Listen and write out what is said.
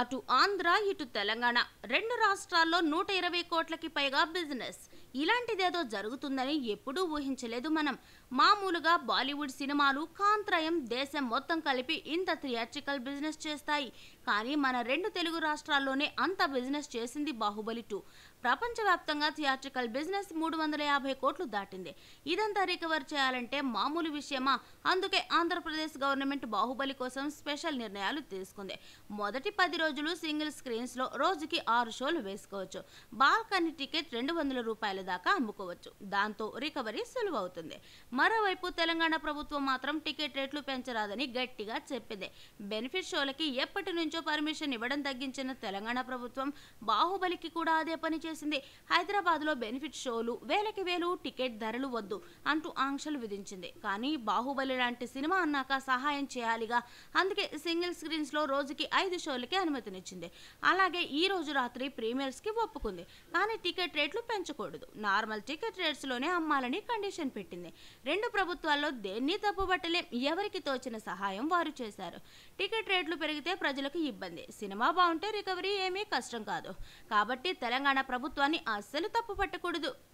అటు ఆంధ్ర ఇటు తెలంగాణ రెండు రాష్ట్రాల్లో నూట ఇరవై కోట్లకి పైగా బిజినెస్ ఇలాంటిదేదో జరుగుతుందని ఎప్పుడూ ఊహించలేదు మనం మామూలుగా బాలీవుడ్ సినిమాలు కాంత్రయం దేశం మొత్తం కలిపి ఇంత థియేట్రికల్ బిజినెస్ చేస్తాయి కానీ మన రెండు తెలుగు రాష్ట్రాల్లోనే అంత బిజినెస్ చేసింది బాహుబలి టూ ప్రపంచవ్యాప్తంగా థియేట్రికల్ బిజినెస్ మూడు వందల యాభై కోట్లు దాటింది ఇదంతా రికవర్ చేయాలంటే మామూలు విషయమా అందుకే ఆంధ్రప్రదేశ్ గవర్నమెంట్ బాహుబలి కోసం స్పెషల్ నిర్ణయాలు తీసుకుంది మొదటి పది రోజులు సింగిల్ స్క్రీన్స్ లో రోజుకి ఆరు షోలు వేసుకోవచ్చు బాల్కనీ టికెట్ రెండు వందల రూపాయల దాకా అమ్ముకోవచ్చు దాంతో రికవరీ సులువవుతుంది మరోవైపు తెలంగాణ ప్రభుత్వం మాత్రం టికెట్ రేట్లు పెంచరాదని గట్టిగా చెప్పింది బెనిఫిట్ షోలకి ఎప్పటి నుంచో పర్మిషన్ ఇవ్వడం తగ్గించిన తెలంగాణ ప్రభుత్వం బాహుబలికి కూడా అదే పని చేసింది హైదరాబాద్ లో బెనిఫిట్ షోలు వేలకి వేలు టికెట్ ధరలు వద్దు అంటూ ఆంక్షలు విధించింది కానీ బాహుబలి లాంటి సినిమా అన్నాక సహాయం చేయాలిగా అందుకే సింగిల్ స్క్రీన్స్ లో రోజుకి ఐదు షోలకి అనుమతినిచ్చింది అలాగే ఈ రోజు రాత్రి ప్రీమియర్స్ కి ఒప్పుకుంది కానీ టికెట్ రేట్లు పెంచకూడదు నార్మల్ టికెట్ రేట్స్ లోనే అమ్మాలని కండిషన్ పెట్టింది రెండు ప్రభుత్వాల్లో దేన్ని తప్పుబట్టలేం ఎవరికి తోచిన సహాయం వారు చేశారు టికెట్ రేట్లు పెరిగితే ప్రజలకు ఇబ్బంది సినిమా బాగుంటే రికవరీ ఏమీ కష్టం కాదు కాబట్టి తెలంగాణ ప్రభుత్వాన్ని అస్సలు తప్పు పట్టకూడదు